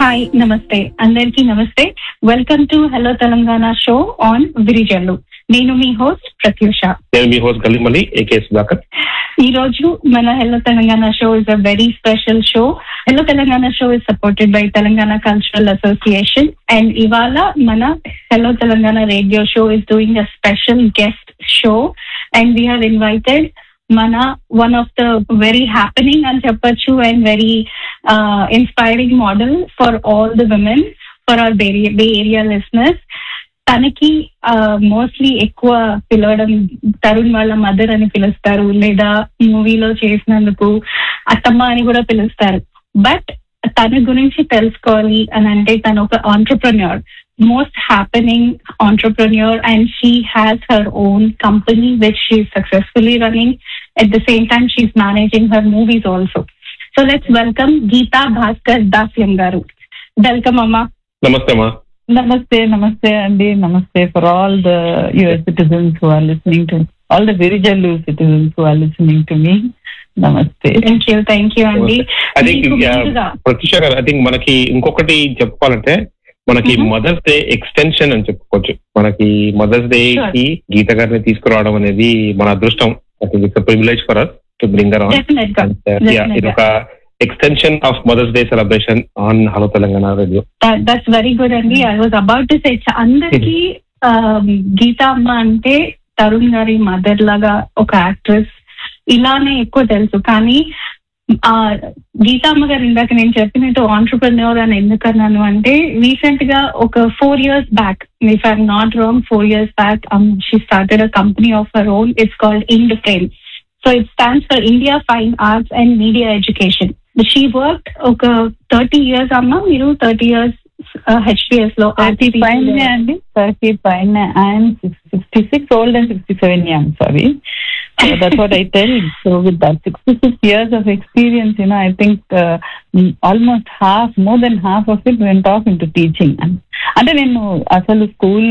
Hi నమస్తే అందరికీ నమస్తే welcome to hello Telangana show on Virijallu నేను మీ హోస్ట్ ప్రత్యూష నేను మీ హోస్ట్ గల్లిమల్లి ఏకే సుధాకర్ ఈ రోజు మన hello Telangana show is a very special show hello Telangana show is supported by Telangana cultural association and ఇవాళ మన hello Telangana radio show is doing a special guest show and we're invited మన one of the very happening అని చెప్పొచ్చు and very inspiring model for all the women for our bay bay area listeners తనకి mostly ఎక్కువ పిలవడం తరుణ్ వాళ్ళ mother అని పిలుస్తారు లేదా మూవీలో చేసినందుకు అత్తమ్మ అని కూడా పిలుస్తారు బట్ తన గురించి తెలుసుకోవాలి అని అంటే తను ఒక entrepreneur most happening entrepreneur and she has her own company which she successfully running at the same time she's managing her movies also so let's welcome Geetha Bhaskar Dasyam garu welcome అమ్మా నమస్తే అమ్మా Namaste, namaste, Andy. Namaste for all the US citizens who are listening to, all the Virijalu citizens who are listening to me. Namaste. Thank you thank you అండి I think మీకు ముందుగా ప్రత్యూష గారు I think మనకి ఇంకొకటి చెప్పుకోవాలంటే మనకి Mhm. Mothers Day extension అని చెప్పుకోవచ్చు మనకి మదర్స్ డే Sure. కి గీత గారిని తీసుకురావడం అనేది మన అదృష్టం I think it's privilege for us to bring around definite గా ఇది ఒక extension of mother's day celebration on hello Telangana radio that's very good అండి I was about to say అందరికి గీతా అమ్మ అంటే తరుణ్ గారి మదర్ లాగా ఒక యాక్ట్రెస్ ఇలానే ఎక్కువ తెలుసు కానీ ఆ గీతామ్మ గారు ఇందాక నేను చెప్పినట్టు ఆంటర్ప్రెన్యూర్ అని ఎందుకన్నాను అంటే రీసెంట్ గా ఒక four years back if I'm not wrong four years back she started a company of her own it's called Ind frame so it stands for India fine arts and media education she work ఒక thirty years అమ్మా మీరు thirty years HPS లో Thirty fine, Andy. Thirty fine. I am sixty-six old and sixty-seven young. Sorry. So that's what I tell. So with that sixty-six years of experience, you know, I think uh, mm, almost half, more than half of it went off into teaching. అంటే నేను అసలు school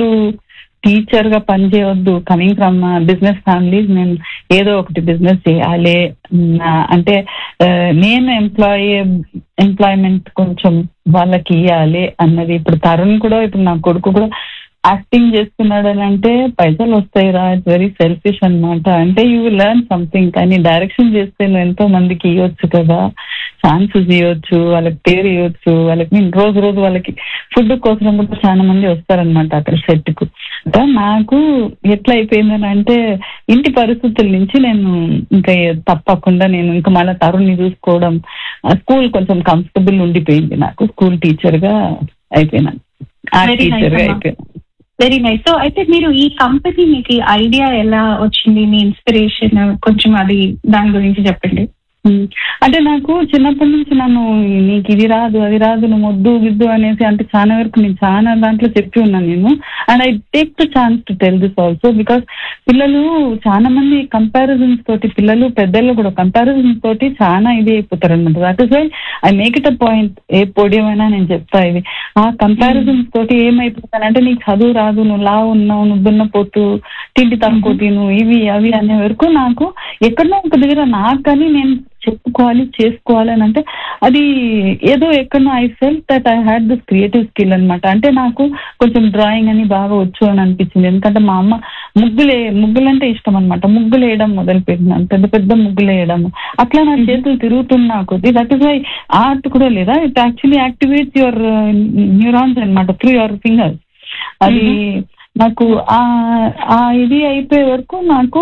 teacher గా పనిచేయవద్దు coming from business families నేను ఏదో ఒకటి business చేయాలి మ్, అంటే ఆ, నేను ఎంప్లాయీ ఎంప్లాయ్మెంట్ కొంచెం వాళ్ళకి ఇవ్వాలి అన్నది ఇప్పుడు తరుణ్ కూడా ఇప్పుడు నా కొడుకు కూడా యాక్టింగ్ చేస్తున్నాడు అని అంటే పైసలు వస్తాయి రా ఇట్స్ వెరీ సెల్ఫిష్ అన్నమాట అంటే యూ విల్ లెర్న్ సంథింగ్ కానీ డైరెక్షన్ చేస్తే నువ్వు ఎంతో మందికి ఇవ్వచ్చు కదా ఛాన్సెస్ ఇవ్వచ్చు వాళ్ళకి పేరు ఇవ్వచ్చు వాళ్ళకి నేను రోజు రోజు వాళ్ళకి ఫుడ్ కోసం కూడా చాలా మంది వస్తారనమాట అక్కడ సెట్ కు అంటే నాకు ఎట్లా అయిపోయిందని అంటే ఇంటి పరిస్థితుల నుంచి నేను ఇంకా తప్పకుండా నేను ఇంకా మళ్ళీ తరుణ్ని చూసుకోవడం స్కూల్ కొంచెం కంఫర్టబుల్ ఉండిపోయింది నాకు స్కూల్ టీచర్ గా అయిపోయినాను ఆ Very nice, టీచర్ గా అమ్మా. అయిపోయాను వెరీ నైస్ సో అయితే మీరు ఈ కంపెనీ మీకు ఐడియా ఎలా వచ్చింది మీ ఇన్స్పిరేషన్ కొంచెం అది దాని గురించి చెప్పండి ఉమ్. అంటే నాకు చిన్నప్పటి నుంచి నన్ను నీకు ఇది రాదు అది రాదు నువ్వు వద్దు గిద్దు అనేసి అంటే చాలా వరకు నేను చాలా దాంట్లో చెప్పి ఉన్నాను నేను and I take the chance to tell this also because పిల్లలు చాలా మంది కంపారిజన్స్ తోటి పిల్లలు పెద్దలు కూడా కంపారిజన్స్ తోటి చాలా ఇది అయిపోతారు అనమాట that is why I make it a point ఏ పోడియం అయినా నేను చెప్తా ఇది ఆ కంపారిజన్స్ తోటి ఏమైపోతానంటే నీకు చదువు రాదు నువ్వు లా ఉన్నావు నువ్వు దున్నపోతు తిండి తక్కువ తిను ఇవి అవి అనే వరకు నాకు ఎక్కడో ఒక దగ్గర నాకు కానీ నేను చెప్పుకోవాలి చేసుకోవాలి అని అంటే అది ఏదో ఎక్కడో I felt that I had this creative skill అన్నమాట అంటే నాకు కొంచెం డ్రాయింగ్ అని బాగా వచ్చు అని అనిపించింది ఎందుకంటే మా అమ్మ ముగ్గులే ముగ్గులు అంటే ఇష్టం అనమాట ముగ్గులు వేయడం మొదలు పెట్టినాను పెద్ద పెద్ద ముగ్గులు వేయడం అట్లా నా చేతులు తిరుగుతున్నా కొద్ది దట్ ఇస్ వై ఆర్ట్ కూడా లేదా it actually activates your neurons అనమాట త్రూ యువర్ ఫింగర్స్ అది నాకు ఆ ఆ ఇది అయిపోయే వరకు నాకు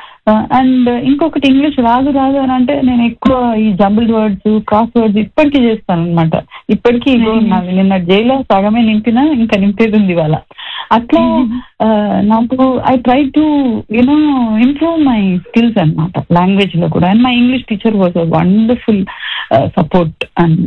అండ్ ఇంకొకటి ఇంగ్లీష్ రాదు రాదు అని అంటే నేను ఎక్కువ ఈ జంబుల్డ్ వర్డ్స్ క్రాస్ వర్డ్స్ ఇప్పటికీ చేస్తాను అనమాట ఇప్పటికీ ఇగో నాది నిన్న జైల్లో సగమే నింపినా ఇంకా నింపేది ఉంది ఇవాళ అట్లా ఆ, నాకు I try to you know improve my skills అన్నమాట లాంగ్వేజ్ లో కూడా and my English teacher was a wonderful support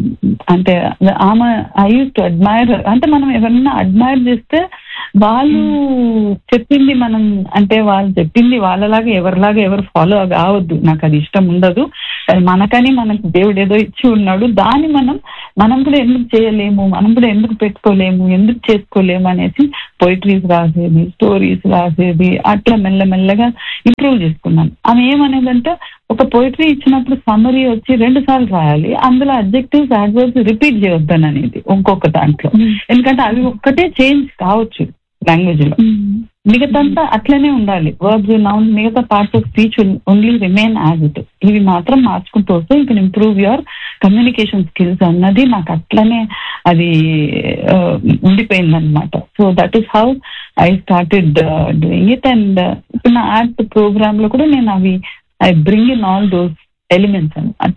అంటే ఆమె ఐ యూస్ టు అడ్మైర్ అంటే మనం ఎవరన్నా అడ్మైర్ చేస్తే వాళ్ళు చెప్పింది మనం అంటే వాళ్ళు చెప్పింది వాళ్ళలాగా ఎవరిలాగా నాలాగా ఎవరు ఫాలో కావద్దు నాకు అది ఇష్టం ఉండదు అది మనకని మనకు దేవుడు ఏదో ఇచ్చి ఉన్నాడు దాన్ని మనం మనం కూడా ఎందుకు చేయలేము మనం కూడా ఎందుకు పెట్టుకోలేము ఎందుకు చేసుకోలేము అనేసి పోయిటరీస్ రాసేది స్టోరీస్ రాసేది అట్లా మెల్లమెల్లగా ఇంప్రూవ్ చేసుకున్నాను ఆమె ఏమనేదంటే ఒక పోయిటరీ ఇచ్చినప్పుడు సమ్మరీ వచ్చి రెండు సార్లు రాయాలి అందులో అబ్జెక్టివ్స్ యాడ్వర్డ్స్ రిపీట్ చేయొద్దని అనేది ఇంకొక దాంట్లో ఎందుకంటే అవి ఒక్కటే చేంజ్ కావచ్చు లాంగ్వేజ్ లో మిగతాంతా అట్లనే ఉండాలి వర్బ్స్ నౌన్ మిగతా parts of speech only remain as it ఇవి మాత్రం మార్చుకుంటూ వస్తే you can improve your communication skills అన్నది నాకు అట్లనే అది ఉండిపోయింది అనమాట so that is how I started doing it and ఇప్పుడు నా ఆర్ట్ ప్రోగ్రామ్ లో కూడా నేను అవి I bring in all those elements అనమాట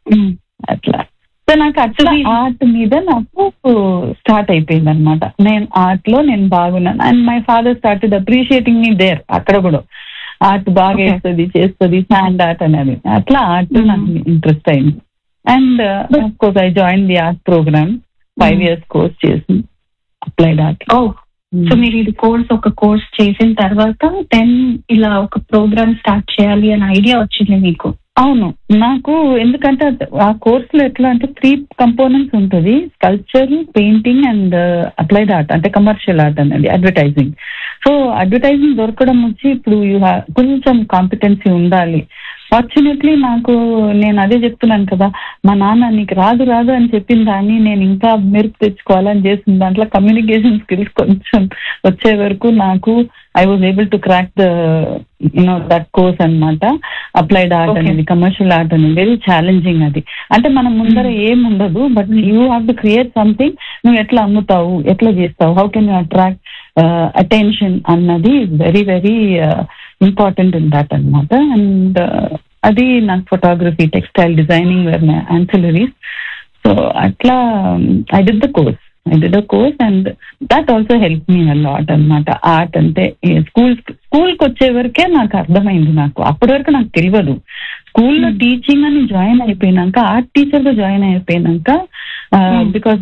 అట్లా సో నాకు అట్లా ఆర్ట్ మీద నాకు స్టార్ట్ అయిపోయింది అనమాట నేను ఆర్ట్ లో నేను బాగున్నాను and my father started appreciating me there అక్కడ కూడా ఆర్ట్ బాగా Okay. వేస్తుంది చేస్తుంది హ్యాండ్ ఆర్ట్ అనేది అట్లా ఆర్ట్ Mhm. నాకు ఇంట్రెస్ట్ అయింది and course I join the art programme five Mhm. Years course చేసి అప్లైడ్ ఆర్ట్ ఓ సో మీరు ఇది కోర్స్ ఒక కోర్స్ చేసిన తర్వాత దెన్ ఇలా ఒక ప్రోగ్రామ్ స్టార్ట్ చేయాలి అనే ఐడియా వచ్చింది మీకు అవును నాకు ఎందుకంటే అద- ఆ కోర్స్ లో ఎట్లా అంటే త్రీ కంపోనెంట్స్ ఉంటుంది sculpture painting and applied art అంటే కమర్షియల్ ఆర్ట్ అనేది అడ్వర్టైజింగ్ సో అడ్వర్టైజింగ్ దొరకడం వచ్చి ఇప్పుడు you have- కొంచెం కాంపిటెన్సీ ఉండాలి ఫార్చునేట్లీ నాకు నేను అదే చెప్తున్నాను కదా మా నాన్న నీకు రాదు రాదు అని చెప్పిన దాన్ని నేను ఇంకా మెరుపు తెచ్చుకోవాలని చేసిన దాంట్లో కమ్యూనికేషన్ స్కిల్స్ కొంచెం వచ్చే వరకు నాకు I was able to crack the you know that course అన్నమాట అప్లైడ్ ఆర్ట్ Okay. అనేది కమర్షియల్ ఆర్ట్ అనేది వెరీ ఛాలెంజింగ్ అది అంటే మన ముందర ఏం ఉండదు but you have to create something నువ్వు ఎట్లా అమ్ముతావు ఎట్లా చేస్తావు how can you attract attention అన్నది very very important in that అనమాట అండ్ అది నాకు photography textile designing where my ancillaries so అట్లా I did the course I did a course and that also help me lot అన్నమాట art అంటే school స్కూల్కి వచ్చే వరకే నాకు అర్థమైంది నాకు అప్పటి వరకు నాకు తెలియదు స్కూల్లో Hmm. టీచింగ్ అని జాయిన్ అయిపోయినాక ఆర్ట్ టీచర్ గా జాయిన్ అయిపోయినాక Hmm. Because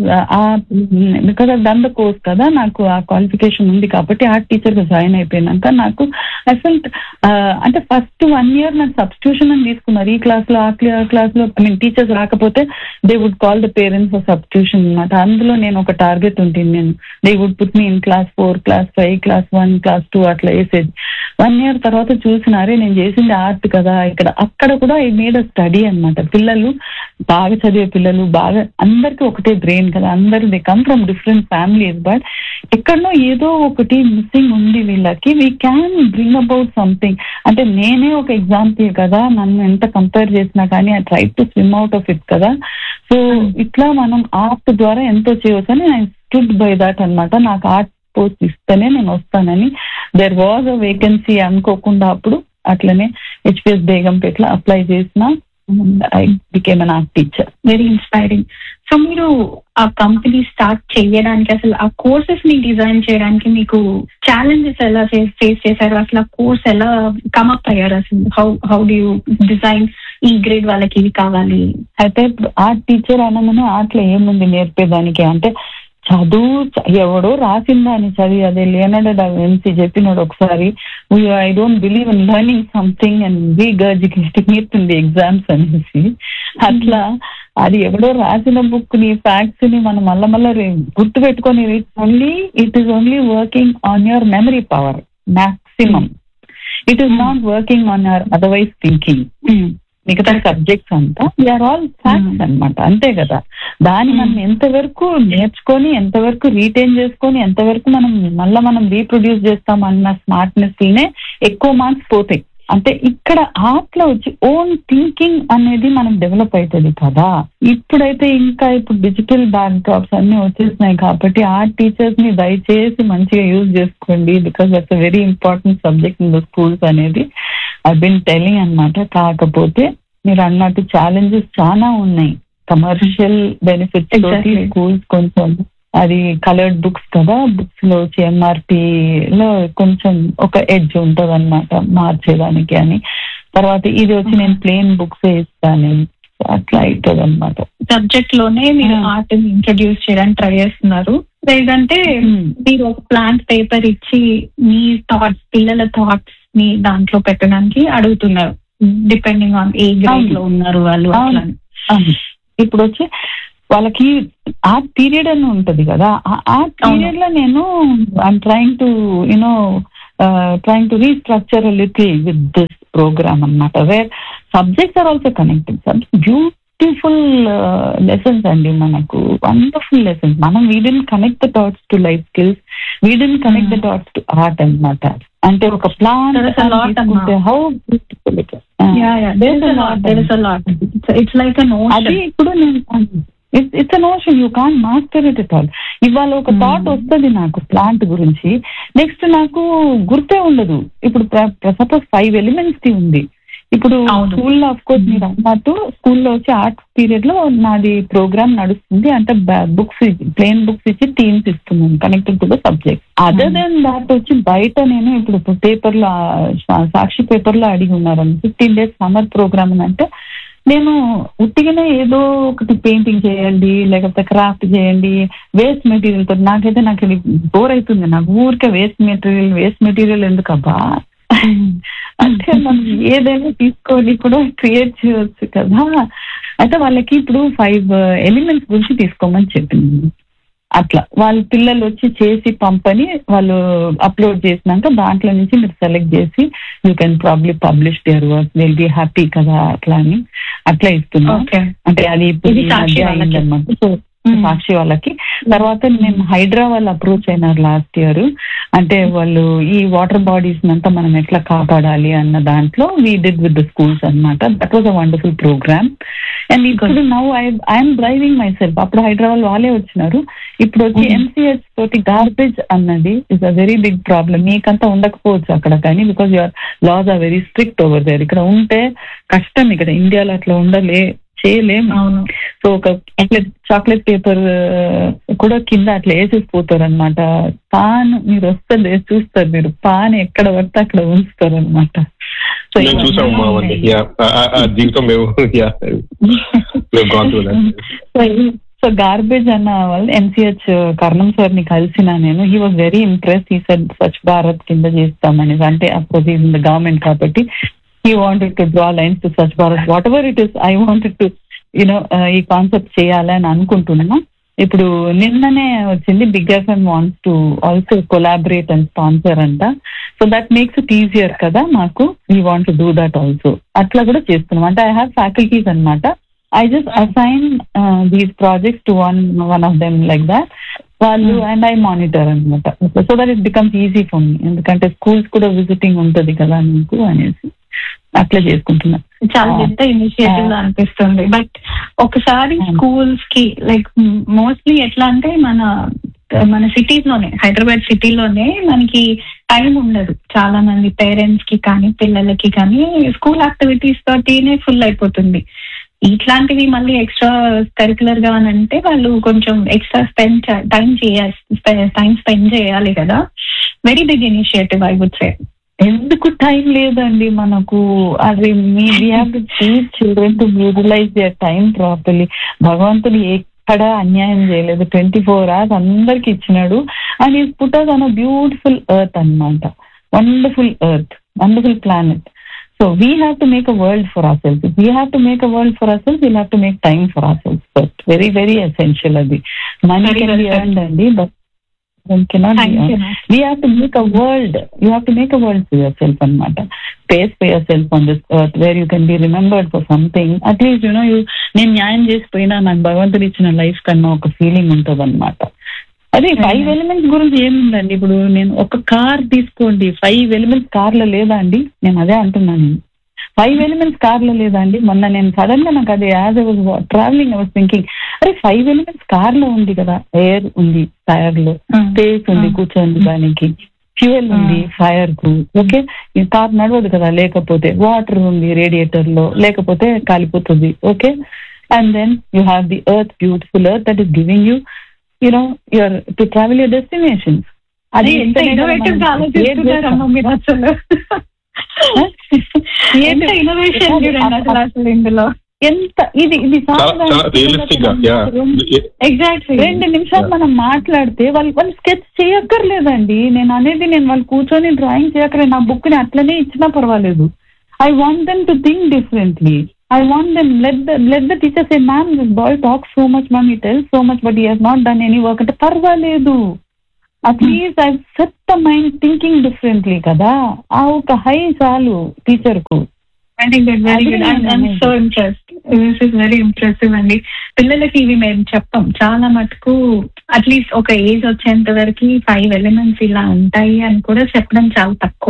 because of done the course కదా నాకు ఆ క్వాలిఫికేషన్ ఉంది కాబట్టి ఆర్ట్ టీచర్ గా జాయిన్ అయిపోయినాక నాకు ఐ ఫెల్ట్ అంటే ఫస్ట్ వన్ ఇయర్ నాకు సబ్స్టిట్యూషన్ అని తీసుకున్నారు ఈ క్లాస్ లో ఆ క్లాస్ లో ఐ మీన్ టీచర్స్ రాకపోతే they would call the parents for substitution అనమాట అందులో నేను ఒక టార్గెట్ ఉంటుంది నేను they would put me in class four class five class one class two అట్లా వేసేది వన్ ఇయర్ తర్వాత చూసినారే నేను చేసింది ఆర్ట్ కదా ఇక్కడ అక్కడ కూడా ఐ మేడ్ అ స్టడీ అన్నమాట పిల్లలు బాగా చదివే పిల్లలు బాగా అందరికీ ఒకటే బ్రెయిన్ కదా అందరూ they come from different families but ఎక్కడనో ఏదో ఒకటి మిస్సింగ్ ఉంది వీళ్ళకి we can bring about something అంటే నేనే ఒక ఎగ్జాంపుల్ కదా నన్ను ఎంత కంపేర్ చేసినా కానీ I try to swim out of it కదా సో ఇట్లా మనం ఆర్ట్ ద్వారా ఎంతో చేయవచ్చు అని ఐ స్టుడ్ బై దాట్ అన్నమాట నాకు ఆర్ట్ పోస్ట్ ఇస్తేనే నేను వస్తానని దెర్ వాజ్ అ వేకెన్సీ అనుకోకుండా అప్పుడు అట్లనే హెచ్పిఎస్ బేగంపేటలో అప్లై చేసిన I became an art teacher very inspiring so మీరు ఆ కంపెనీ స్టార్ట్ చేయడానికి అసలు ఆ కోర్సెస్ ని డిజైన్ చేయడానికి మీకు ఛాలెంజెస్ ఎలా ఫేస్ చేశారు అసలు ఆ కోర్స్ ఎలా కమప్ అయ్యారు అసలు how how do you design ఈ గ్రేడ్ వాళ్ళకి ఇది కావాలి అయితే ఇప్పుడు ఆర్ట్ టీచర్ అనగానే ఆర్ట్లో ఏముంది నేర్పేదానికి అంటే చదువు చ- ఎవడో రాసిందా అని చదివి అదే లేనడ ఎంసీ చెప్పినాడు ఒకసారి I don't believe in learning something and be regurgitating it in the exams అనేసి అట్లా అది ఎవడో రాసిన బుక్ ని ఫ్యాక్ట్స్ ని మనం మళ్ళా మళ్ళా గుర్తు పెట్టుకొని it's only it is only working on your memory power maximum it is Hmm. Not working on your otherwise thinking మిగతా సబ్జెక్ట్స్ అంతా వీఆర్ ఆల్ ఫ్యాక్ట్స్ Hmm. అన్నమాట అంతే కదా దాన్ని Hmm. మనం ఎంతవరకు నేర్చుకొని ఎంతవరకు రీటైన్ చేసుకొని ఎంతవరకు మనం మళ్ళీ మనం రీప్రొడ్యూస్ చేస్తాం అన్న స్మార్ట్నెస్ నే ఎక్కువ మార్క్స్ పోతాయి అంటే ఇక్కడ ఆర్ట్ లో వచ్చి ఓన్ థింకింగ్ అనేది మనం డెవలప్ అవుతుంది కదా ఇప్పుడైతే ఇంకా ఇప్పుడు డిజిటల్ బ్యాక్ డ్రాప్స్ అన్ని వచ్చేసినాయి కాబట్టి ఆర్ట్ టీచర్స్ ని దయచేసి మంచిగా యూజ్ చేసుకోండి because that's a very important subject in the schools అనేది ఐ బిన్ టెలింగ్ అన్నమాట కాకపోతే మీరు అన్నట్టు ఛాలెంజెస్ చాలా ఉన్నాయి కమర్షియల్ బెనిఫిట్స్ తోటి Exactly. స్కూల్స్ కొంచెం అది కలర్డ్ బుక్స్ కదా బుక్స్ లో వచ్చి ఎంఆర్పి లో కొంచెం ఒక ఎడ్జ్ ఉంటది అనమాట మార్చేదానికి అని తర్వాత ఇది వచ్చి నేను ప్లెయిన్ బుక్స్ ఇస్తాను అట్లా అవుతుంది అనమాట సబ్జెక్ట్ లోనే మీరు Hmm. ఆర్ట్ ఇంట్రడ్యూస్ చేయడానికి ట్రై చేస్తున్నారు లేదంటే మీరు ఒక ప్లాంట్ పేపర్ ఇచ్చి మీ థాట్స్ పిల్లల థాట్స్ ని దాంట్లో పెట్టడానికి అడుగుతున్నారు డిపెండింగ్ ఆన్ ఏ గ్రేడ్ లో ఉన్నారు వాళ్ళు అవును. అట్లా అవును. ఇప్పుడు వచ్చి వాళ్ళకి ఆ పీరియడ్ అని ఉంటది కదా ఆ- ఆ పీరియడ్ లో నేను I'm trying to you know trying to restructure little with this programme అనమాట where subjects are also connected beautiful lessons అండి మనకు వండర్ఫుల్ లెసన్స్ మనం we then connect the dots to life skills we then connect the dots to art అన్నమాట అంటే ఒక plan There is a lot, Amma. How beautiful Yeah, yeah. There is a lot. There is a lot. It's, it's like an అది ocean. ఇప్పుడు నేను it's it's an ocean you can master it it all ఇవాళ ఒక Hmm. Thought వస్తుంది నాకు plant గురించి next నాకు గుర్తే ఉండదు ఇప్పుడు సపోజ్ ఫైవ్ ఎలిమెంట్స్ ది ఉంది ఇప్పుడు అవును. స్కూల్లో ఆఫ్ కోర్స్ మీరు అన్నట్టు స్కూల్లో వచ్చి ఆర్ట్స్ పీరియడ్ లో నాది ప్రోగ్రామ్ నడుస్తుంది అంటే బుక్స్ ప్లేన్ బుక్స్ ఇచ్చి థీమ్స్ ఇస్తున్నాను connected to the subject other Hmm. Then that వచ్చి బయట నేను ఇప్పుడు పేపర్ లో ఆ, సాక్షి పేపర్ లో అడిగి ఉన్నారు ఫిఫ్టీన్ డేస్ సమ్మర్ ప్రోగ్రామ్ అని అంటే నేను ఉట్టిగానే ఏదో ఒకటి పెయింటింగ్ చేయండి లేకపోతే క్రాఫ్ట్ చేయండి వేస్ట్ మెటీరియల్ తో నాకైతే నాకు ఇది బోర్ అవుతుంది నాకు ఊరికే వేస్ట్ మెటీరియల్ వేస్ట్ మెటీరియల్ ఎందుకబ్బా అంటే మనం ఏదైనా తీసుకొని కూడా క్రియేట్ చేయొచ్చు కదా అయితే వాళ్ళకి ఇప్పుడు ఫైవ్ ఎలిమెంట్స్ గురించి తీసుకోమని చెప్పింది అట్లా వాళ్ళ పిల్లలు వచ్చి చేసి పంపని వాళ్ళు అప్లోడ్ చేసినాక దాంట్లో నుంచి మీరు సెలెక్ట్ చేసి you can probably publish their work will be happy కదా అట్లా అని అట్లా ఇస్తున్నాం ఓకే అంటే అది ఇప్పుడు ఇది ఈ సాక్షి మధ్య వాళ్ళకి. అయిందన్నమాట సో సాక్షి వాళ్ళకి తర్వాత నేను హైడ్రా వాళ్ళు అప్రోచ్ అయినారు లాస్ట్ ఇయర్ అంటే వాళ్ళు ఈ వాటర్ బాడీస్ అంతా మనం ఎట్లా కాపాడాలి అన్న దాంట్లో we did with the schools అన్నమాట that was a wonderful programme and ఇప్పుడు now I'm driving myself అప్పుడు హైదరాబాద్ వాళ్ళే వచ్చినారు ఇప్పుడు వచ్చి Mhm. ఎంసీహెచ్ తోటి గార్బేజ్ అన్నది is a very big problem మీకంతా ఉండకపోవచ్చు అక్కడ కానీ because your laws are very strict over there ఇక్కడ ఉంటే కష్టం ఇక్కడ ఇండియాలో అట్లా ఉండలే చేయలేం అవును సో ఒక చాక్లెట్ చాక్లెట్ పేపర్ కూడా కింద అట్లా వేసేసిపోతారు అనమాట పాన్ మీరు వస్తుంది చూస్తారు మీరు పాన్ ఎక్కడ పడితే అక్కడ ఉంచుతారు అనమాట సో మేము చూసాం మా అవన్నీ యా ఆ జీవితం మేము యా మేము gone through that. So garbage అన్న వాళ్ళు ఎన్సిహెచ్ కర్ణం సార్ ని కలిసిన నేను he was very impress he said Swachh Bharat కింద చేస్తామనేసి అంటే of course is in the government కాబట్టి he wanted to draw lines to Swachh Bharat whatever it is I wanted to you know ఈ కాన్సెప్ట్ చేయాలని అనుకుంటున్నా ఇప్పుడు నిన్ననే వచ్చింది big FM wants to also collaborate and sponsor అంట so that makes it easier కదా మాకు we want do that also అట్లా కూడా చేస్తున్నాం అంటే ఐ హ్యావ్ ఫ్యాకల్టీస్ అన్నమాట I just assign these projects to one one of them like that వాళ్ళు Hmm. And I monitor అనమాట so that it becomes easy for me ఎందుకంటే schools కూడా visiting ఉంటది కదా మీకు అనేసి అట్లా చేసుకుంటున్నా చాలా Ah. పెద్ద ఇనిషియేటివ్ Ah. అనిపిస్తుంది బట్ ఒకసారి Hmm. స్కూల్స్ కి లైక్ మోస్ట్లీ ఎట్లా అంటే మన మన సిటీస్ లోనే హైదరాబాద్ సిటీలోనే మనకి టైం ఉండదు చాలా మంది పేరెంట్స్ కి కానీ పిల్లలకి కానీ స్కూల్ యాక్టివిటీస్ తోటినే ఫుల్ అయిపోతుంది ఇట్లాంటివి మళ్ళీ ఎక్స్ట్రా కరికులర్ గా అని అంటే వాళ్ళు కొంచెం ఎక్స్ట్రా స్పెండ్ టైం చేయాలి టైం స్పెండ్ చేయాలి కదా very big initiative I would say ఎందుకు టైం లేదండి మనకు అది మీ we have to teach children to utilise their time properly భగవంతుడు ఎక్కడ అన్యాయం చేయలేదు ట్వంటీ ఫోర్ అవర్స్ అందరికి ఇచ్చినాడు and he put us an beautiful earth అన్నమాట wonderful earth wonderful planet so we have to make a world for ourselves we have to make a world for ourselves we have to make time for ourselves but very very essential అది money Very can well be said. Earned అండి but cannot Thank you. we have to make a world you have to make a world for yourself అనమాట space for yourself on this earth where you can be remembered for something at least you know you నేను న్యాయం చేసిపోయినా నాకు భగవంతుడు ఇచ్చిన life కన్నా ఒక feeling ఉంటుంది అనమాట అదే ఫైవ్ Mhm. ఎలిమెంట్స్ గురించి ఏముందండి ఇప్పుడు నేను ఒక కార్ తీసుకోండి ఫైవ్ ఎలిమెంట్స్ కార్లో లేదా అండి నేను అదే అంటున్నాను నేను ఫైవ్ ఎలిమెంట్స్ కార్లో లేదా అండి మొన్న నేను సడన్ గా నాకు అది as I was travelling I was thinking అరే ఫైవ్ ఎలిమెంట్స్ కార్లో ఉంది కదా ఎయిర్ ఉంది టైర్ లో స్పేస్ ఉంది Mm. కూర్చోండి దానికి ఫ్యూయల్ ఉంది Mm. ఫైర్ కు ఓకే ఈ కార్ నడవదు కదా లేకపోతే వాటర్ ఉంది రేడియేటర్ లో లేకపోతే కాలిపోతుంది okay and then you have the earth beautiful earth that is giving you you know your to travel your destination అది ఎంత ఇన్నోవేటివ్ గా ఆలోచిస్తున్నారమ్మా మీరు అసలు ఎంత ఇన్నోవేషన్ చూడండి అసలు అసలు ఇందులో ఎంత ఇది ఇది చాలా చాలా చాలా రియలిస్టిక్ గా యా ఎగ్జాక్ట్లీ రెండు నిమిషాలు మనం మాట్లాడితే వాళ్ళు వాళ్ళు స్కెచ్ చేయక్కర్లేదండి నేను అనేది నేను వాళ్ళు కూర్చొని డ్రాయింగ్ చేయక్కర్లేదు నా బుక్ ని అట్లనే ఇచ్చినా పర్వాలేదు I want them to think differently I want them let the let the teachers ఏ ma'am this boy talk so much ma'am he tell so much but he has not done any work అంటే పర్వాలేదు at least I set the mind thinking differently కదా ఆ ఒక హై చాలు teacher కు I think that very good Agree, I'm ma'am. So interest this is very impressive అండి పిల్లలకి ఇవి మేము చెప్పం చాలా మటుకు అట్లీస్ట్ ఒక ఏజ్ వచ్చేంత వరకు ఫైవ్ ఎలిమెంట్స్ ఇలా ఉంటాయి అని కూడా చెప్పడం చాలా తక్కువ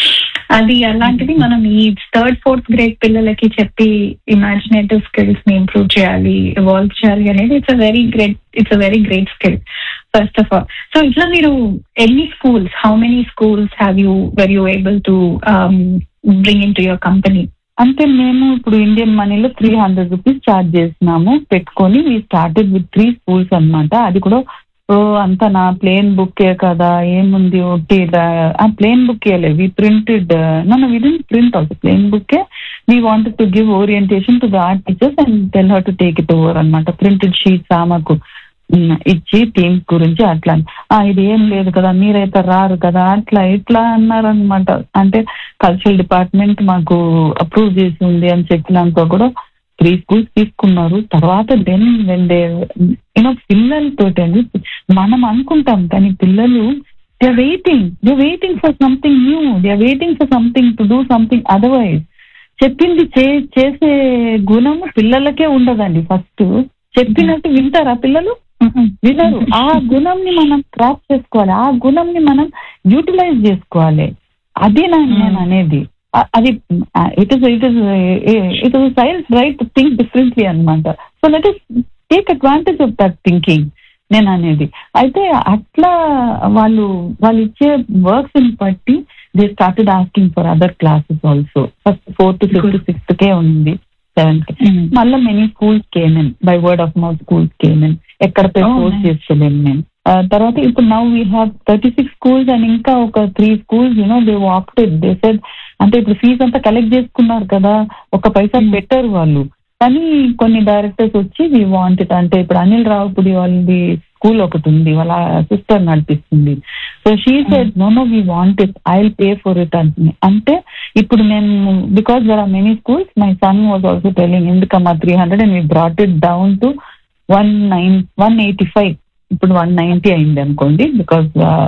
అది అలాంటిది మనం ఈ థర్డ్ ఫోర్త్ గ్రేడ్ పిల్లలకి చెప్పి ఇమాజినేటివ్ స్కిల్స్ ని ఇంప్రూవ్ చేయాలి ఎవాల్వ్ చేయాలి అనేది it's a very great it's a very great skill first of all so ఇట్లా మీరు ఎన్ని schools how many schools have you were you able to bring in to your company అంటే మేము ఇప్పుడు ఇండియన్ మనీలో త్రీ హండ్రెడ్ రూపీస్ ఛార్జ్ చేసినాము పెట్టుకొని we started with three schools అన్నమాట అది కూడా ఓ అంత నా ప్లేన్ బుక్కే కదా ఏముంది ఒకటి ఆ ప్లేన్ బుక్ వి ప్రింటెడ్ నన్ను we didn't print also plain బుక్కే we wanted to give orientation to the art teachers and tell her to take it over అనమాట ప్రింటెడ్ షీట్స్ ఆమెకు ఉమ్, ఇచ్చి టీమ్స్ గురించి అట్లా అని. ఆ ఇది ఏం లేదు కదా మీరైతే రారు కదా అట్లా ఇట్లా అన్నారనమాట అంటే కల్చరల్ డిపార్ట్మెంట్ మాకు అప్రూవ్ చేసి ఉంది అని చెప్పినాక కూడా త్రీ స్కూల్స్ తీసుకున్నారు తర్వాత దెన్ వెన్ దే యూనో పిల్లలతో మనం అనుకుంటాం కానీ పిల్లలు they waiting they waiting for something new they waiting for something to do something otherwise చెప్పింది చే- చేసే గుణము పిల్లలకే ఉండదండి ఫస్ట్ చెప్పినట్టు వింటారా పిల్లలు వినరు ఆ గుణంని మనం క్రాప్ చేసుకోవాలి ఆ గుణంని మనం యూటిలైజ్ చేసుకోవాలి అది నా నేను అనేది అ- అది it is it is it is child right to think differently అనమాట so let us take advantage of that thinking నేను అనేది అయితే అట్లా వాళ్ళు వాళ్ళు ఇచ్చే వర్క్స్ ని బట్టి they started asking for other classes also first fourth fifth sixth కే ఉంది సెవెంత్ మళ్ళీ many schools came in by word of mouth schools came in ఎక్కడ Oh, పోస్ట్ nice. చేస్తలేము మేము ఆ, తర్వాత ఇప్పుడు now we have thirty six schools and ఇంకా ఒక three schools you know they opted they said అంటే ఇప్పుడు ఫీజు అంతా కలెక్ట్ చేసుకున్నారు కదా ఒక పైసా Hmm. పెట్టారు వాళ్ళు కానీ కొన్ని డైరెక్టర్స్ వచ్చి వీ వాంటెడ్ అంటే ఇప్పుడు అనిల్ రావుపుడి వాళ్ళది స్కూల్ ఒకటి ఉంది వాళ్ళ సిస్టర్ నడిపిస్తుంది so she said no no we want it I will pay for it అంటే అంటే ఇప్పుడు నేను because there are many schools my son was also telling ఎందుకమ్మా three hundred and we brought it down to one nine one eighty five ఇప్పుడు one ninety అయింది అనుకోండి because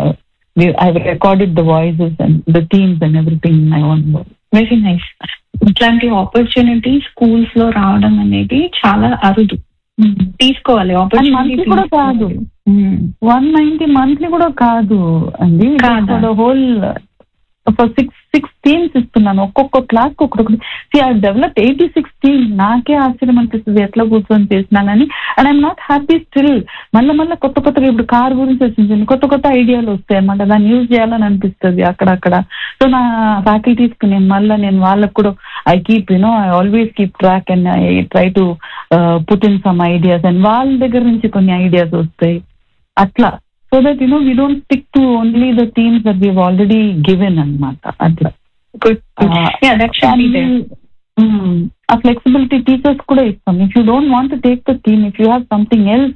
I recorded the voices and the themes and everything I want very nice ఇట్లాంటి opportunity schools లో రావడం అనేది చాలా అరుదు తీసుకోవాలి monthly కూడా కాదు. ఆపర్చునిటీ వన్ నైన్టీ మంత్లీ కూడా కాదు అండి కాదా? Whole for six six teams ఇస్తున్నాను ఒక్కొక్క క్లాస్ ఒక్కొక్కటి see I develop eighty six team నాకే ఆశ్చర్యం అనిపిస్తుంది ఎట్లా కూర్చొని చేసినానని and I'm not happy still మళ్ళీ మళ్ళీ కొత్త కొత్తగా ఇప్పుడు కార్ గురించి వచ్చింది కొత్త కొత్త ఐడియాలు వస్తాయి అన్నమాట దాన్ని యూజ్ చేయాలని అనిపిస్తుంది అక్కడక్కడ సో నా ఫ్యాకల్టీస్ కి నేను మళ్ళీ నేను వాళ్ళకు కూడా I keep you know I always keep track and I try to put in some ideas and వాళ్ళ దగ్గర నుంచి కొన్ని ఐడియాస్ వస్తాయి అట్లా so that you know we don't stick to only the themes that we've already given అనమాట అట్లా good yeah that should be there Mm. ఆ flexibility teachers కూడా ఇస్తాం if you don't want take the theme if you have something else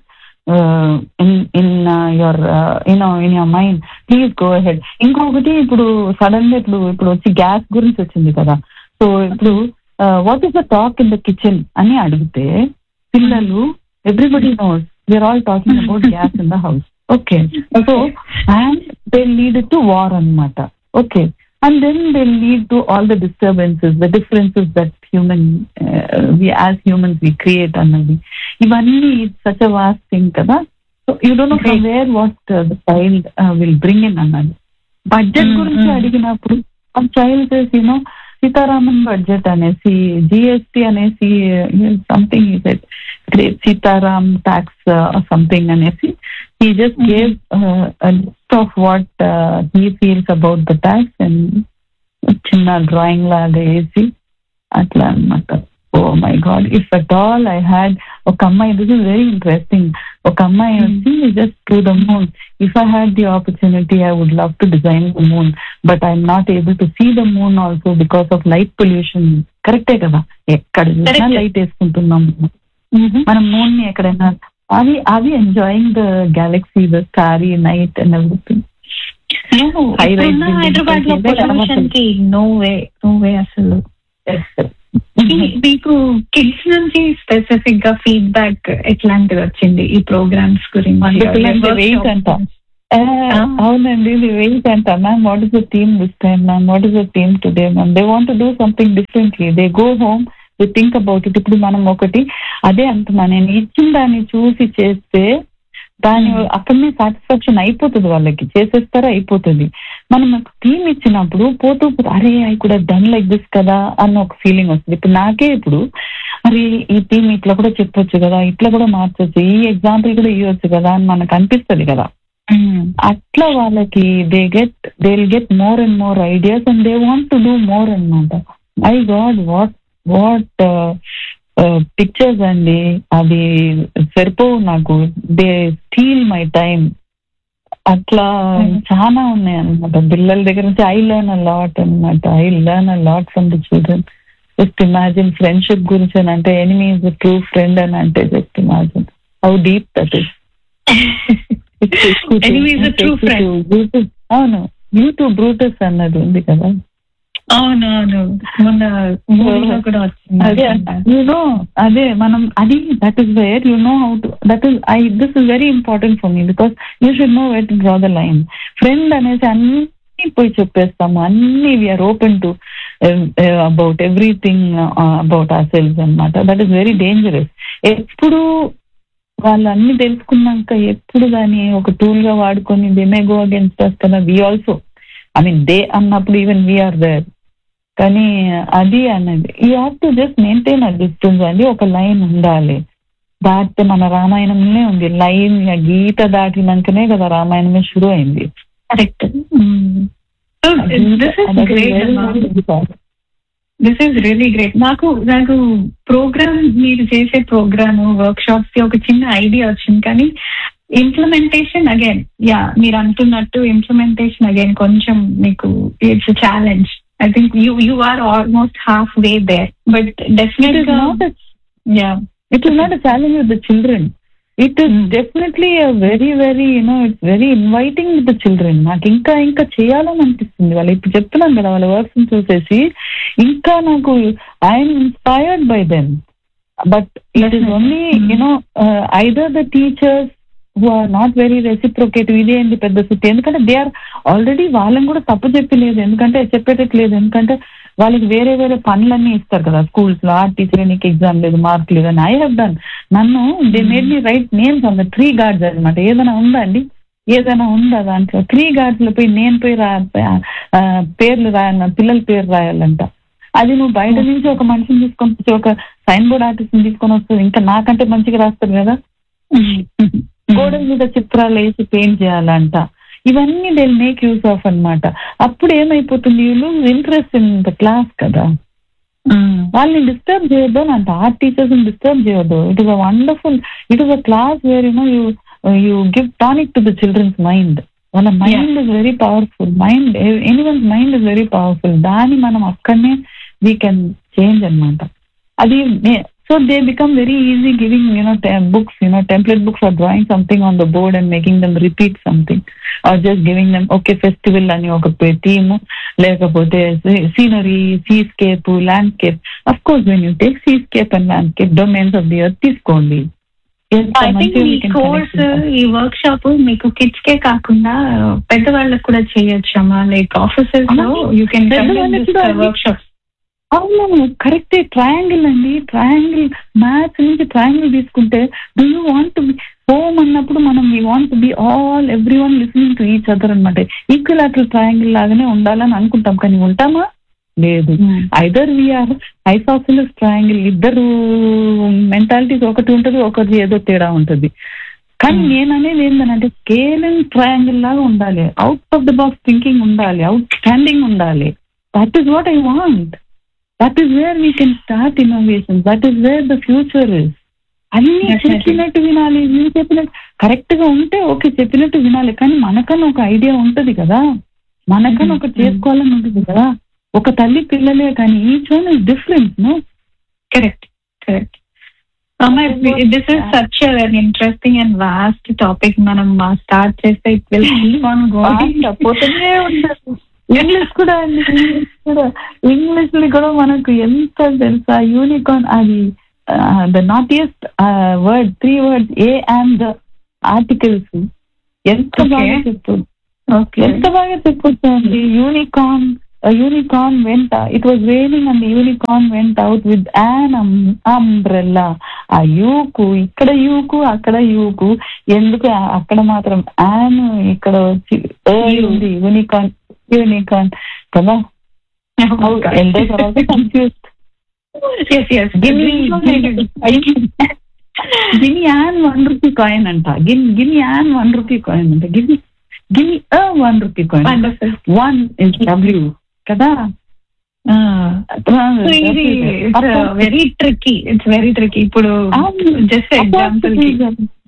in in your in in your mind please go ahead ఇంకొకటి ఇప్పుడు sudden గా ఇప్పుడు ఇప్పుడు వచ్చి gas గురించి వచ్చింది కదా సో ఇప్పుడు what is the talk in the kitchen అని అడిగితే పిల్లలు everybody knows we're all talking about gas in the house okay so and they lead to war అన్నమాట okay and then they lead to all the disturbances, the differences that human, uh, we as humans we create అన్నది ఇవన్నీ it's such a vast thing కదా so you don't know from where what the child will bring in అన్నది budget Mm, గురించి mm. అడిగినప్పుడు child you know Sitharaman budget అనేసి GST అనేసి something great Sitaram tax something అనేసి he just Mhm. gave uh, a list of what uh, he feels about the tax and చిన్న drawing లాగా వేసి అట్లా అనమాట oh my God if at all I had ఒక అమ్మాయి దిస్ ఇస్ వెరీ ఇంట్రెస్టింగ్ ఒక అమ్మాయి వచ్చి just to the moon if I had the opportunity I would love to design the moon but I'm not able to see the moon also because of light pollution కరెక్టే కదా ఎక్కడ చూసినా Correct. Light వేసుకుంటున్నాం మనం moon ని ఎక్కడైనా అవి అవి enjoying the galaxy the starry night and everything High rise ఇప్పుడున్న buildings హైదరాబాద్ లో అంటే ఇవే పొల్యూషన్ కి నో వే నో వే అసలు మీ- మీకు కిడ్స్ నుంచి స్పెసిఫిక్ గా ఫీడ్బ్యాక్ ఎట్లాంటిది వచ్చింది ఈ ప్రోగ్రామ్స్ గురించి Wonderful and great అంట. అవునండి ఇది వెయిట్ అంట ma'am what is the team this time ma'am what is the team today ma'am they want do something differently they go home they think about it ఇప్పుడు మనం ఒకటి అదే అంటున్నా నేను ఇచ్చిన దాన్ని చూసి చేస్తే దాని Hmm. అక్కడనే సాటిస్ఫాక్షన్ అయిపోతుంది వాళ్ళకి చేసేస్తారా అయిపోతుంది మనం ఒక టీం ఇచ్చినప్పుడు పోతూ పోతూ అరే ఐ కూడా డన్ లైక్ దిస్ కదా అన్న ఒక ఫీలింగ్ వస్తుంది ఇప్పుడు నాకే ఇప్పుడు అరే ఈ టీం ఇట్లా కూడా చెప్పొచ్చు కదా ఇట్లా కూడా మార్చొచ్చు ఈ ఎగ్జాంపుల్ కూడా ఇవ్వచ్చు కదా అని మనకు అనిపిస్తుంది కదా అట్లా వాళ్ళకి they get they will get more and more ideas and they want to do more అనమాట I God what what pictures అండి అది సరిపోవు నాకు దే స్టీల్ మై టైం అట్లా Mhm. చాలా ఉన్నాయి అనమాట పిల్లల దగ్గర నుంచి ఐ లెర్న్ అ లాట్ అనమాట I learn a lot from the children just imagine friendship గురించి అని అంటే ఎనిమీ ఇస్ ట్రూ ఫ్రెండ్ అని అంటే just imagine how deep that is Enemy is a true friend. అవును యూట్యూబ్ బ్రూటస్ అన్నది ఉంది కదా అవును అవును మొన్న మూవీలో కూడా అదే వచ్చింది యు నో అదే మనం అది that is where you know how to that is I this is very important for me because you should know wet draw the line friend అనేసి అన్ని పోయి చెప్పేస్తాము అన్ని we're open to about everything about ourselves అనమాట that is very dangerous ఎప్పుడు వాళ్ళు అన్ని తెలుసుకున్నాక ఎప్పుడు దాన్ని ఒక టూల్ గా వాడుకొని they may go against us కదా we also I mean they అన్నప్పుడు ఈవెన్ వీఆర్ దేర్ కానీ అది అన్నది you have to just maintain a distance అండి ఒక లైన్ ఉండాలి దాటితే మన రామాయణంలో ఉంది లైన్ గీత దాటినాకనే కదా రామాయణమే షురు అయింది correct this is great this is really great నాకు నాకు ప్రోగ్రామ్ మీరు చేసే ప్రోగ్రామ్ వర్క్ షాప్స్ కి ఒక చిన్న ఐడియా వచ్చింది కానీ ఇంప్లిమెంటేషన్ అగైన్ యా మీరు అంటున్నట్టు ఇంప్లిమెంటేషన్ అగైన్ కొంచెం మీకు it's challenge I think you you are almost halfway there but definite గా yeah it is not a challenge with the children it is Hmm. Definitely very very you know it's very inviting with the children నాకు ఇంకా ఇంకా చేయాలని అనిపిస్తుంది వాళ్ళు ఇప్పుడు చెప్తున్నాను కదా వాళ్ళ వర్క్స్ చూసేసి ఇంకా నాకు I'm inspired by them but it is Definitely. Only Hmm. You know either the teachers who are not very reciprocative ఇదేంటి పెద్ద స్థితి ఎందుకంటే దే ఆర్ ఆల్రెడీ వాళ్ళని కూడా తప్పు చెప్పలేదు ఎందుకంటే చెప్పేటట్టు లేదు ఎందుకంటే వాళ్ళకి వేరే వేరే పనులన్నీ ఇస్తారు కదా స్కూల్స్ లో ఆ టీచర్ నీకు ఎగ్జామ్ లేదు మార్క్ లేదు అని ఐ హావ్ డన్ నన్ను they made me write names on the three guards అనమాట ఏదైనా ఉందా అండి ఏదైనా ఉందా దాంట్లో త్రీ గార్డ్స్ లో పోయి నేను పోయి రా ఆ, పేర్లు రాయాల పిల్లల పేరు రాయాలంట అది నువ్వు బయట నుంచి ఒక మనిషిని తీసుకొని వచ్చి ఒక సైన్ బోర్డ్ ఆర్టిస్ట్ తీసుకొని వస్తుంది ఇంకా నాకంటే మంచిగా రాస్తారు కదా గోడల మీద చిత్రాలు వేసి పెయింట్ చేయాలంట ఇవన్నీ దే మేక్ యూస్ ఆఫ్ అన్నమాట అప్పుడు ఏమైపోతుంది వీళ్ళు ఇంట్రెస్ట్ ఇన్ ద క్లాస్ కదా వాళ్ళని డిస్టర్బ్ చేయొద్దు అని అంట ఆర్ట్ టీచర్స్ డిస్టర్బ్ చేయొద్దు it is a wonderful it is a class where you know you you give tonic to the children's mind వాళ్ళ mind is very powerful mind anyone's mind is very powerful దాన్ని మనం అక్కడనే we can change అన్నమాట అది so they become very easy giving you know books you know template books or drawing something on the board and making them repeat something or just giving them okay festival అని ఒక theme లేకపోతే scenery seascape landscape of course when you take seascape and landscape domains of the earth తీసుకోండి ఎంత I think మంచిగా ఈ we can course connect with that. ఈ workshop మీకు kids కే కాకుండా పెద్దవాళ్ళకి కూడా చేయొచ్చమ్మా లైక్ ఆఫీసెస్ లో అవును. యూ కెన్ పెద్దవాళ్ళకి కూడా అది- వర్క్ షాప్ అవును కరెక్టే ట్రయాంగిల్ అండి ట్రయాంగిల్ మ్యాథ్స్ నుంచి ట్రయాంగిల్ తీసుకుంటే do you want to be home అన్నప్పుడు మనం we want to be all everyone listening to each other అనమాట ఈక్వలాటరల్ ట్రయాంగిల్ లాగానే ఉండాలని అనుకుంటాం కానీ ఉంటామా లేదు ఐదర్ వీఆర్ ఐసాఫిలస్ ట్రయాంగిల్ ఇద్దరు మెంటాలిటీస్ ఒకటి ఉంటుంది ఒకటి ఏదో తేడా ఉంటుంది కానీ Hmm. నేను అనేది ఏంటంటే స్కేలింగ్ ట్రయాంగిల్ లాగా ఉండాలి out of the box thinking ఉండాలి అవుట్ స్టాండింగ్ ఉండాలి that is what I want that is where we can start innovation that is where the future is అన్ని Definitely. చెప్పినట్టు వినాలి నువ్వు చెప్పినట్టు కరెక్ట్ గా ఉంటే ఓకే చెప్పినట్టు వినాలి కానీ మనకన్నా ఒక ఐడియా ఉంటది కదా మనకన్నా Mhm. ఒకటి చేసుకోవాలని ఉంటుంది కదా ఒక తల్లి పిల్లలే కానీ each one is different no correct correct this is such an interesting and vast topic మనం స్టార్ట్ చేస్తే it will keep on going పోతూనే ఉండదు ఇంగ్లీష్ కూడా అండి ఇంగ్లీష్ కూడా ఇంగ్లీష్ లో కూడా మనకు ఎంత తెలుసా యూనికాన్ అది the naughtiest word three words a and the articles ఎంత Okay. బాగా చెప్పు ఓకే ఎంత బాగా చెప్పొచ్చు అండి యూనికాన్ యూనికాన్ వెంట it was raining and unicorn went out with an umbrella ఆ యూకు ఇక్కడ యూకు అక్కడ యూకు ఎందుకు ఆ- అక్కడ మాత్రం యాన్ ఇక్కడ వచ్చి ఏ You. ఉంది యూనికాన్ యూనికాన్ కదా ఎంతో తర్వాత confuse yes yes guinea an one rupee coin అంట guinea guinea an one rupee coin అంట guinea guinea one rupee coin wonderful one is W కదా సో ఇది very tricky it's very tricky ఇప్పుడు just example కి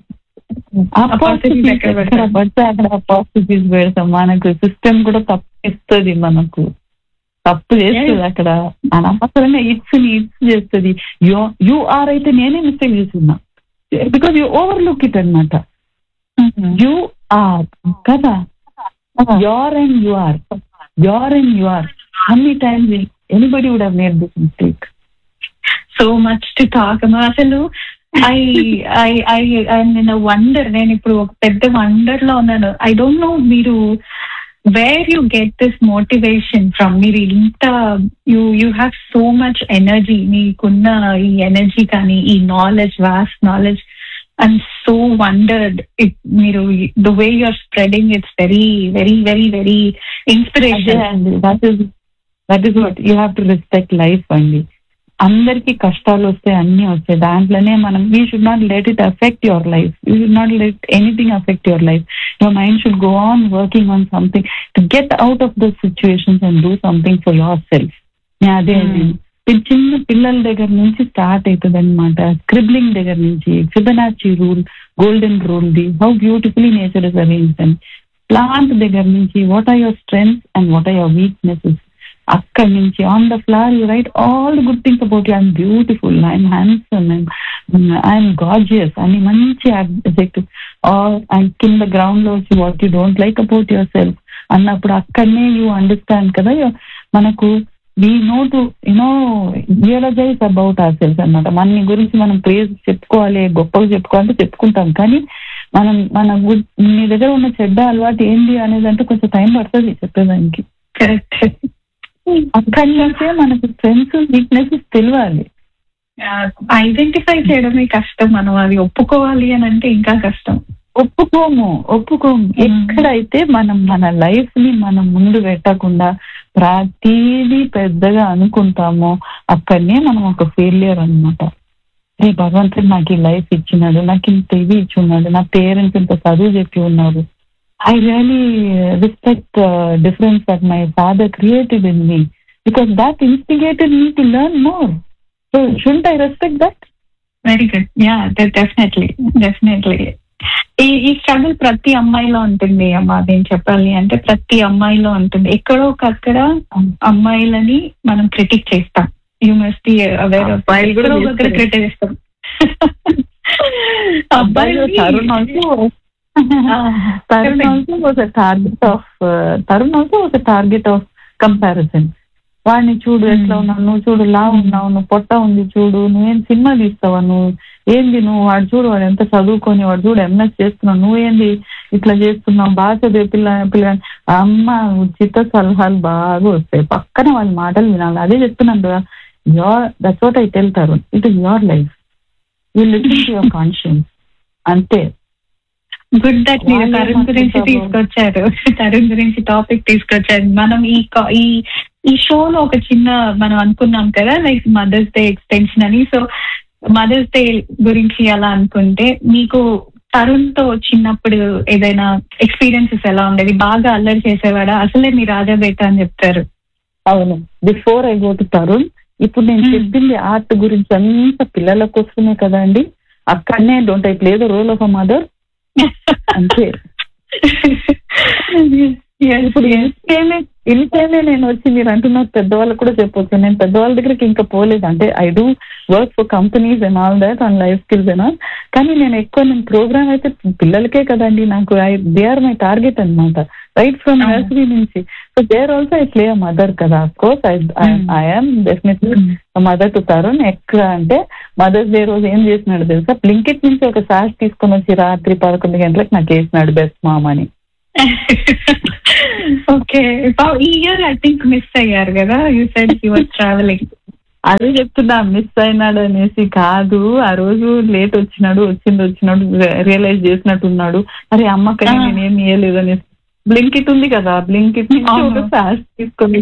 Apostrophes ఎక్కడ పెడతాం? పడితే అక్కడ అపాసిటీస్ పెడతాం మనకు సిస్టమ్ కూడా తప్పిస్తుంది మనకు తప్పు చేస్తుంది అక్కడ అనవసరంగా ఇట్స్ ని ఇట్స్ చేస్తుంది యు ఆర్ అయితే నేనే మిస్టేక్ చేస్తున్నా because you overlook it అనమాట యు ఆర్ కదా your and you are your and you are అన్ని times anybody would have made this mistake so much to talk అసలు I I I నేను wonder నేను ఇప్పుడు ఒక పెద్ద వండర్ లో ఉన్నాను ఐ డోంట్ నో మీరు where you get this motivation from మీరు ఇంత you you have so much energy మీకున్న ఈ ఎనర్జీ కానీ ఈ knowledge vast knowledge I'm so wondered it మీరు the way you're spreading it's very very very very inspiration that is that is what you have to respect life అండి అందరికి కష్టాలు వస్తాయి అన్ని వస్తాయి దాంట్లోనే మనం we should not let it affect your life you should not let anything affect your life your mind should go on working on something to get out of the situations and do something for your self అదే Hmm. ఇది చిన్న పిల్లల దగ్గర నుంచి start అవుతుంది అనమాట scribbling దగ్గర నుంచి Fibonacci rule golden rule the how beautifully nature is arrange and plant దగ్గర నుంచి what are your strengths and what are your weaknesses అక్కడి నుంచి on the flower you write all the good things about you I'm beautiful I'm handsome I'm gorgeous అని మంచి effect and కింద ground లో వచ్చి what you don't like about yourself అన్నప్పుడు అక్కడనే you understand కదా మనకు we know to you know realise about ourself అనమాట మన గురించి మనం ప్రేజ్ చెప్పుకోవాలి గొప్పగా చెప్పుకోవాలంటే చెప్పుకుంటాం కానీ మనం మన గుడ్ నీ దగ్గర ఉన్న చెడ్డ అలవాటు ఏంటి అనేది అంటే కొంచెం టైం పడుతుంది చెప్పేదానికి కరెక్ట్ అక్కడి నుంచే మనకు స్ట్రెంగ్స్ వీక్నెసెస్ తెలియాలి ఐడెంటిఫై చేయడమే కష్టం మనం అది ఒప్పుకోవాలి అని అంటే ఇంకా కష్టం ఒప్పుకోము ఒప్పుకోము Hmm. ఎక్కడైతే మనం మన లైఫ్ ని మనం ముందు పెట్టకుండా ప్రతిదీ పెద్దగా అనుకుంటామో అక్కడనే మనం ఒక ఫెయిలియర్ అన్నమాట రే భగవంతుడు నాకు ఈ లైఫ్ ఇచ్చినాడు నాకు ఇంత ఇది ఇచ్చి ఉన్నాడు నా పేరెంట్స్ ఇంత చదువు చెప్పి ఉన్నారు I really respect difference that my father created in me because that instigated me to learn more so shunt I respect that very good yeah definitely definitely ఈ ఈ స్ట్రగుల్ ప్రతి అమ్మాయిలో ఉంటుంది అమ్మా నేను చెప్పాలి అంటే ప్రతి అమ్మాయిలో ఉంటుంది ఎక్కడో ఒకక్కడ అమ్మాయిలని మనం క్రిటిక్ చేస్తాం యూ మస్ట్ బి అవేర్ అబ్బాయిలు కూడా చేస్తారు. క్రిటిక్ చేస్తాం అబ్బాయిలు Tarun also Tarun also was a target of Tarun also was a target of comparison వాడిని చూడు ఎట్లా Hmm. ఉన్నావు నువ్వు చూడు లా ఉన్నావు నువ్వు పొట్ట ఉంది చూడు నువ్వేం సినిమా తీస్తావా నువ్వు ఏంది నువ్వు వాడు చూడు వాడు ఎంత చదువుకొని వాడు చూడు ఎంఎస్ చేస్తున్నావు నువ్వేంది ఇట్లా చేస్తున్నావు బాగా చదివే పిల్ల పిల్ల అమ్మ ఉచిత సలహాలు బాగా వస్తాయి పక్కన వాళ్ళ మాటలు వినాలి అదే చెప్తున్నాను కదా your that's what I tell Tarun it is your life you listen to your conscience అంతే గుడ్ దట్ మీరు వాళ్ళే తరుణ్ గురించి మాట్లాడతారు. తీసుకొచ్చారు తరుణ్ గురించి టాపిక్ తీసుకొచ్చారు మనం ఈ కా- ఈ ఈ షోలో ఒక చిన్న మనం అనుకున్నాం కదా లైక్ మదర్స్ డే ఎక్స్టెన్షన్ అని సో మదర్స్ డే గురించి అలా అనుకుంటే మీకు తరుణ్ తో చిన్నప్పుడు ఏదైనా ఎక్స్పీరియన్సెస్ ఎలా ఉండేది బాగా అల్లరి చేసేవాడా అసలే మీ రాజా బేట అని చెప్తారు అవును before I go to Tarun ఇప్పుడు నేను Hmm. చెప్పింది ఆర్ట్ గురించి అంత పిల్లల కోసమే కదా అండి అక్కడనే don't I play the role of a mother అంతే ఇప్పుడు ఇంతేనే ఇంతేనే నేను వచ్చి మీరు అంటున్నారు పెద్దవాళ్ళకి కూడా చెప్పొచ్చు నేను పెద్దవాళ్ళ దగ్గరికి ఇంకా పోలేదు అంటే I do work for companies and all that and life skills and all కానీ నేను ఎక్కువ నేను ప్రోగ్రామ్ అయితే పిల్లలకే కదండి నాకు I they are my target అనమాట రైట్ ఫ్రమ్ అవును. నర్సరీ నుంచి so there also I play a mother కదా of course I Hmm. I'm definitely mother to Tarun ఎక్కడ అంటే మదర్స్ డే రోజు ఏం చేసినాడు తెలుసా బ్లింకెట్ నుంచి ఒక సాష్ తీసుకొని వచ్చి రాత్రి పదకొండు గంటలకు నాకు వేసినాడు బెస్ట్ మామ్ అని ఓకే ఈ ఇయర్ ఐ థింక్ మిస్ అయ్యారు కదా you side he was travelling అదే చెప్తున్నా మిస్ అయినాడు అనేసి కాదు ఆ రోజు లేట్ వచ్చినాడు వచ్చింది వచ్చినాడు రియలైజ్ చేసినట్టున్నాడు అరే అమ్మకని ఆ. నేనేం ఇయ్యలేదు అనేసి బ్లింకిట్ ఉంది కదా బ్లింకిట్ నుంచి అవును. ఒక ఫ్యాష్ తీసుకొని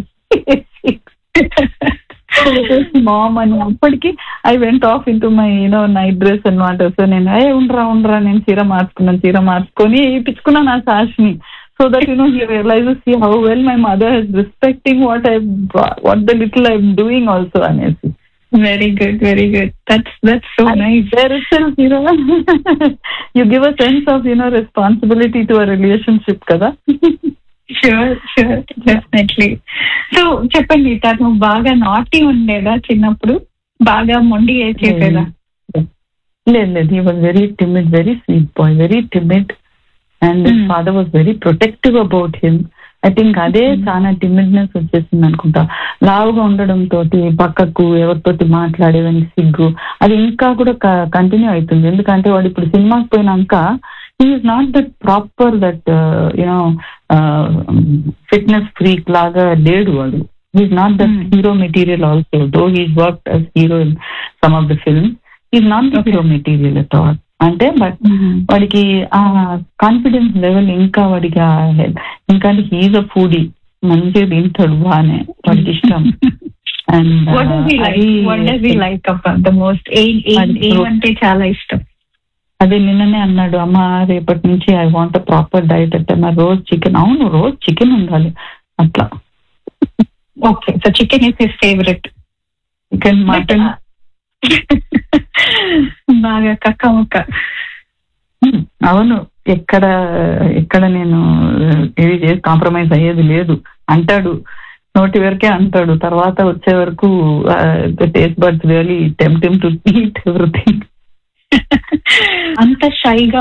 మామ్ అని అప్పటికి I went off into my you know night dress అనమాట సో నేను ఏ ఉండరా ఉండరా నేను చీర మార్చుకున్నాను చీర మార్చుకొని ఇప్పించుకున్నాను ఆ సాష్ ని so that you know he realises see how well my mother is respecting what I what the little I'm doing also అనేసి very good very good that's that's so nice there itself, you know, you give a sense of, you know, responsibility to a relationship కదా sure sure definitely so చెప్పండి తను బాగా నాటి ఉండేదా చిన్నప్పుడు బాగా మొండి చేసేదా లేదు లేదు he was very timid very sweet boy very timid and Hmm. Father was very protective about him I think అదే Hmm. చాలా టిమిడ్నెస్ వచ్చేసింది అనుకుంటా లావుగా ఉండడం తోటి పక్కకు ఎవరితోటి మాట్లాడేదని సిగ్గు అది ఇంకా కూడా కంటిన్యూ అవుతుంది ఎందుకంటే వాడు ఇప్పుడు సినిమాకి పోయినాక is not that proper that you know fitness freak లాగా లేడు వాడు is not that Hmm. Hero material also though he's work as hero in some of the film is not the Okay. Hero material at all అంటే but వాడికి ఆ confidence level ఇంకా వాడికి ఆ హె- ఇంకా హీజ్ అ ఫుడీ మంచిగా తింటాడు బాగానే వాడికి ఇష్టం and what does he like what does he like up the most ఏమంటే చాలా ఇష్టం అదే నిన్ననే అన్నాడు అమ్మ రేపటి నుంచి ఐ వాంట్ ప్రాపర్ డైట్ అంటే మరి రోజు చికెన్ అవును రోజు చికెన్ ఉండాలి అట్లా okay so chicken is his favourite chicken mutton బాగా కక్క ముక్క అవును ఎక్కడ ఎక్కడ నేను ఇది చేసి కాంప్రమైజ్ అయ్యేది లేదు అంటాడు నోటి వరకే అంటాడు తర్వాత వచ్చే వరకు taste birds really tempting to eat everything అంత షైగా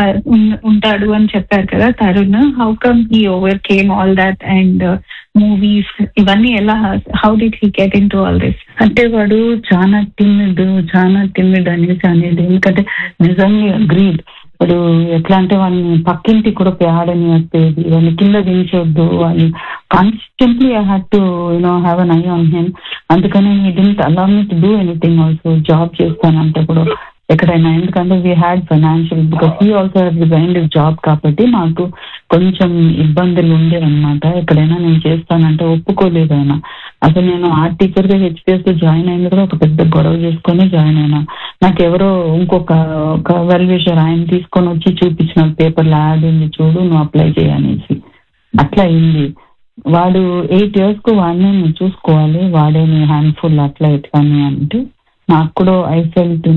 ఉంటాడు అని చెప్పారు కదా Tarun how come he overcame all that and movies ఇవన్నీ ఎలా how did he get into all this అంటే వాడు చాలా టిమ్మిడ్ చాలా టిమ్మిడ్ అనేసి అనేది ఎందుకంటే నిజంగా అగ్రీడ్ వాడు ఎట్లా అంటే వాడిని పక్కింటి కూడా పోయి ఆడని వస్తేది వాడిని కింద దించొద్దు వాడిని constantly I had to you know have an eye on him అందుకని he didn't allow me to do anything also job చేస్తానంటే కూడా ఎక్కడైనా ఎందుకంటే we had financial because he also had resigned job కాబట్టి మాకు కొంచెం ఇబ్బందులు ఉండేవన్నమాట ఎక్కడైనా నేను చేస్తానంటే ఒప్పుకోలేదు ఆయన అసలు నేను ఆర్ట్ టీచర్ గా హెచ్పిఎస్ లో జాయిన్ అయింది కూడా ఒక పెద్ద గొడవ చేసుకొని జాయిన్ అయినా నాకు ఎవరో ఇంకొక ఒక వెల్విషర్ ఆయన తీసుకొని వచ్చి చూపించిన పేపర్లో యాడ్ ఉంది చూడు నువ్వు అప్లై చేయనేసి అట్లా అయింది వాడు ఎయిట్ ఇయర్స్ కు వాడిని నువ్వు చూసుకోవాలి వాడే నీ హ్యాండ్ఫుల్ అట్లా ఎట్లా అని అంటే నాకు కూడా ఐ ఫెల్ట్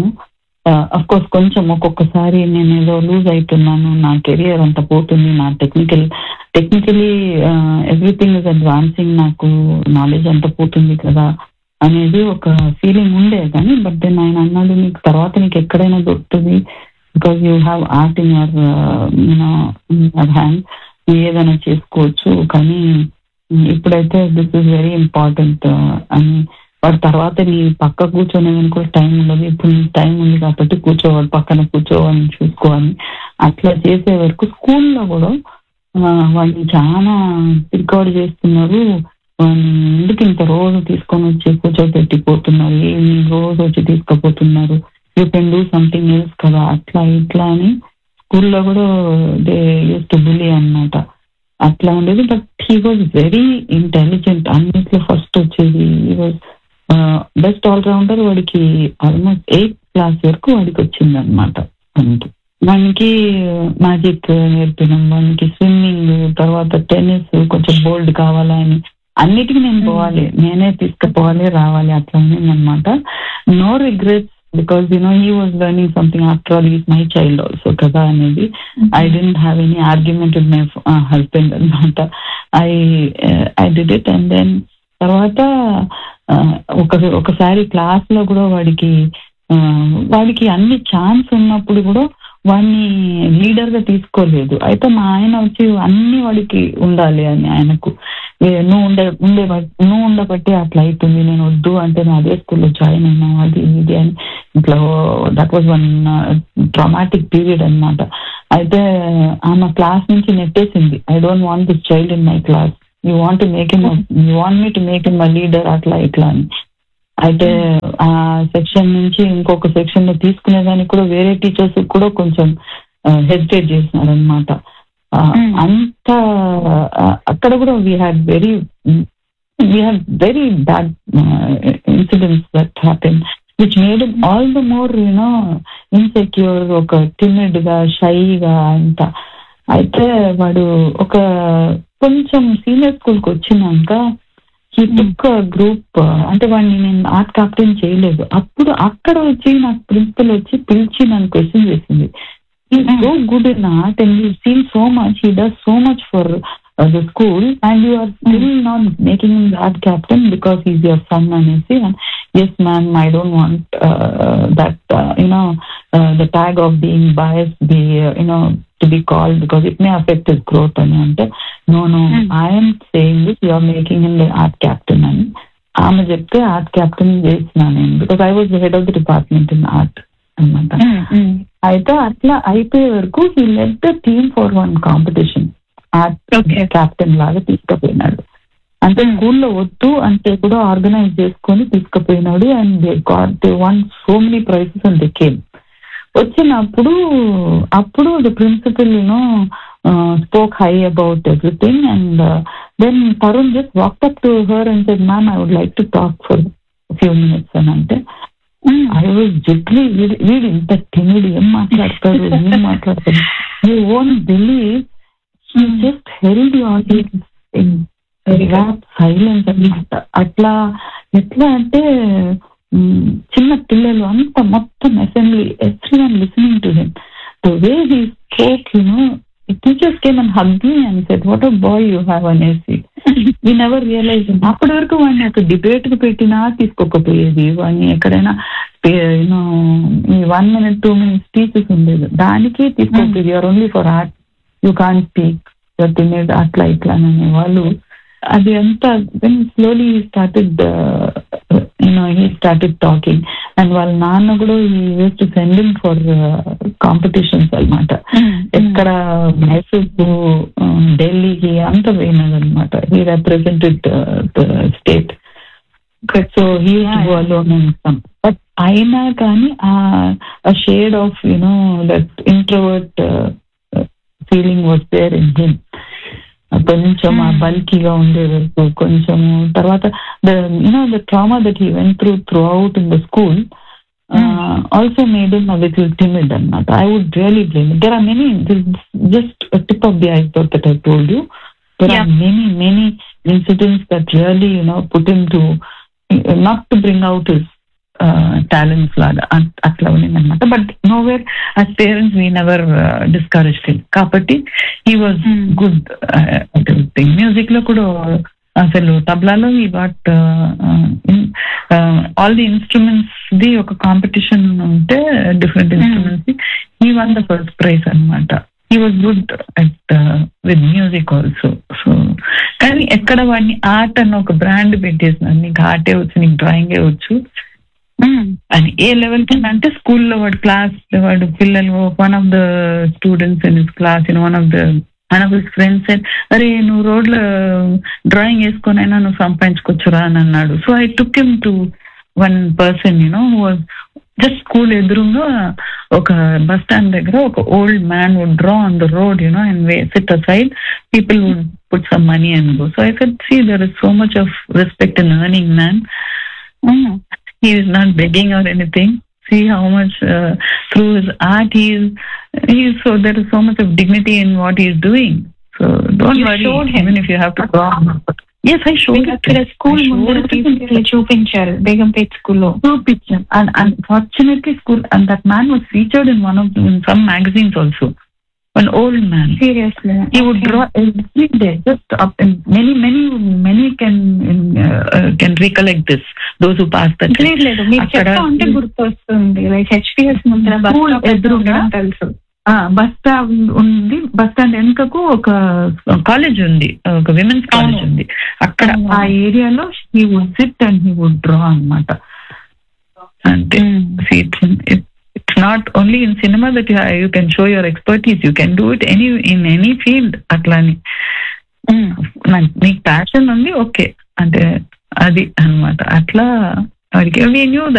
అఫ్ కోర్స్ కొంచెం ఒక్కొక్కసారి నేను ఏదో లూజ్ అవుతున్నాను నా కెరియర్ అంతా పోతుంది నా technical technically everything is advancing నాకు నాలెడ్జ్ అంతా పోతుంది కదా అనేది ఒక ఫీలింగ్ ఉండే కానీ బట్ దెన్ ఆయన అన్నాడు నీకు తర్వాత నీకు ఎక్కడైనా దొరుకుతుంది because you have art in your you know your hand నువ్వు ఏదైనా చేసుకోవచ్చు కానీ ఇప్పుడైతే దిస్ ఇస్ వెరీ ఇంపార్టెంట్ అని వాడు తర్వాత నీ పక్క కూర్చొని కూడా టైం ఉండదు ఇప్పుడు నీకు టైం ఉంది కాబట్టి కూర్చోవాలి పక్కన కూర్చోవాలి చూసుకోవాలి అట్లా చేసే వరకు స్కూల్లో కూడా వాళ్ళని చాలా రికార్డ్ చేస్తున్నారు ఎందుకు ఇంత రోజు తీసుకొని వచ్చి కూర్చోబెట్టి పోతున్నారు ఈవినింగ్ రోజు వచ్చి తీసుకుపోతున్నారు you can do something else కదా అట్లా ఇట్లా అని స్కూల్లో కూడా దే యూస్ టు బులీ అనమాట అట్లా ఉండేది but he was very intelligent అన్నిట్లో ఫస్ట్ వచ్చేది హీ వాజ్ బెస్ట్ ఆల్రౌండర్ వాడికి ఆల్మోస్ట్ ఎయిత్ క్లాస్ వరకు వాడికి వచ్చింది అనమాట అంతే వానికి మ్యాజిక్ నేర్పినాం వానికి స్విమ్మింగ్ తర్వాత టెన్నిస్ కొంచెం బోల్డ్ కావాలని అన్నిటికీ నేను పోవాలి నేనే తీసుకుపోవాలి రావాలి అట్లా అనమాట no regrets because you know he was learning something after all he's my child also కదా అనేది I didn't have any argument with my uh, husband అనమాట I I did it and then తర్వాత uh, ఒక ఒకసారి class లో కూడా వాడికి uh, వాడికి అన్ని ఛాన్స్ ఉన్నప్పుడు కూడా వాడిని లీడర్ గా తీసుకోలేదు అయితే మా ఆయన వచ్చి అన్ని వాడికి ఉండాలి అని ఆయనకు ఏ, నువ్వు ఉండే ఉండే బట్- నువ్వు ఉండబట్టి అట్లా అవుతుంది నేను వద్దు అంటే నేను అదే స్కూల్లో జాయిన్ అయినా అది ఇది అని ఇట్లా that was one traumatic period అన్నమాట అయితే ఆమె క్లాస్ నుంచి నెట్టేసింది I don't want this child in my class you want make him you want me to make him my leader అట్లా ఇట్లా అని అయితే ఆ సెక్షన్ నుంచి ఇంకొక సెక్షన్ లో తీసుకునేదానికి కూడా వేరే టీచర్స్ కూడా కొంచెం హెసిటేట్ చేసినారు అనమాట Mm. అంత ఆ, అక్కడ కూడా we had very we had very bad incidents that happen which made all the more you know insecure ఒక timid గా షైగా అంత అయితే వాడు ఒక కొంచెం సీనియర్ స్కూల్ కి వచ్చినాక ఈ టుక్ గ్రూప్ అంటే వాడిని నేను ఆర్ట్ క్యాప్టెన్ చేయలేదు అప్పుడు అక్కడ వచ్చి నాకు ప్రిన్సిపల్ వచ్చి పిలిచి నన్ను క్వశ్చన్ చేసింది ఈ so good in art and you seen so much he does so much for the school and you are still not making in art captain because is your son అనేసి yes ma'am I don't want that you know the tag of being bias be you know to be call because it may affect his growth అని అంటే no no Mm. I'm saying this you are making in art captain అని ఆమె చెప్తే art captain చేసిన నేను because I was head of the department in art అనమాట అయితే అట్లా అయిపోయే వరకు he let the team for one competition art Okay. Captain లాగా తీసుకుపోయినాడు అంటే Hmm. స్కూల్లో వద్దు అంటే కూడా ఆర్గనైజ్ చేసుకొని తీసుకుపోయినాడు and they got they won so many prizes and they came వచ్చినప్పుడు అప్పుడు the principal you know spoke high about everything and then Tarun just walk up to her and said ma'am I would like to talk for few minutes అని అంటే I was జడ్లీ వీడు ఇంత తిమిడి ఏం మాట్లాడతాడు ఏం మాట్లాడతాడు you won't believe he just held audience in rapt silence అనమాట అట్లా ఎట్లా అంటే మ్, చిన్న పిల్లలు అంత మొత్తం assembly everyone listening to him the way he spoke you know teachers came and hug me and said what a boy you have అనేసి వీ నెవర్ రియలైజ్ అప్పటి వరకు వాడిని ఒక డిబేట్ కు పెట్టినా తీసుకోకపోయేది వాడిని ఎక్కడైనా యూనో ఈ one minute two minute speeches ఉండేది దానికి తీసుకోకపోయేది you're only for art you can speak you're తినేది అట్లా ఇట్లా అని అనేవాళ్ళు అది అంతా then slowly started you know he started talking and వాళ్ళ నాన్న కూడా ఈ use to sending for competitions అన్నమాట ఎక్కడ మైసూర్ ఢిల్లీకి అంత పోయినది అనమాట he represented state so he go alone and but అయినా కానీ ఆ shade of you know that introvert feeling was there in him కొంచెం ఆ Hmm. బల్కీగా ఉండే వరకు కొంచెం తర్వాత the you know the trauma that he went through throughout in the school also made him little timid అనమాట I would really blame there are many just tip of the ice that I told you there Yeah. are many many incidents that really you know put him to not to bring out his uh, talents లాగా అట్- అట్లా ఉన్నదన్నమాట but nowhere as parents we never discourage him కాబట్టి he was Hmm. Good thing music లో కూడా అసలు తబలాలో ఈ what all the instruments the ఒక కాంపిటీషన్ ఉంటే డిఫరెంట్ Hmm. ఇన్స్ట్రుమెంట్స్ ఈ వన్ ద ఫస్ట్ ప్రైజ్ అనమాట he was good at with music also so కానీ ఎక్కడ వాడిని ఆర్ట్ అని ఒక బ్రాండ్ పెట్టేసినారు నీకు ఆర్టే వచ్చు నీకు డ్రాయింగే వచ్చు అని ఏ లెవెల్ కింద అంటే స్కూల్లో వాడు క్లాస్ వాడు పిల్లలు one of the students in his class in one of the one of his friends అరే నువ్వు రోడ్లో డ్రాయింగ్ వేసుకొనైనా నువ్వు సంపాదించుకోవచ్చురా అని అన్నాడు so I took him to one person you know just school ఎదురుగా ఒక బస్ స్టాండ్ దగ్గర ఒక old man would draw on the road you know and sit aside people would put some money and go. So I said, see, there is so much of respect in earning man. Mm. He is not begging or anything. See how much uh, through his art he is. He is so there is so much of dignity in what he is doing. So don't You worry, showed him. even if you have to draw. Yes I show అక్కడ school ముందర తీసుకెళ్ళి చూపించారు బేగంపేట్ స్కూల్లో చూపించాం and unfortunately school and that man was featured in one of some magazines also one old man seriously he would draw every day just up and many many many can uh, can recollect this those who passed that way. లేదు లేదు మీరు అక్కడ చెప్తా ఉంటే గుర్తు వస్తుంది like HPS ముందర bus School stop ఎదురుగా ఉండడం తెలుసు ఆ బస్ స్టాండ్ ఉంది బస్ స్టాండ్ వెనుకకు ఒక కాలేజ్ ఉంది ఒక విమెన్స్ కాలేజ్ అవును. ఉంది అక్కడ అవును. ఆ ఏరియాలో he would sit and he would draw అన్నమాట అంటే it's not only in cinema that you can show your expertise you can do it any in any field అట్లా అని నాకు- నీకు ప్యాషన్ ఉంది ఓకే అంటే అది అన్నమాట అట్లా వాడికి న్యూ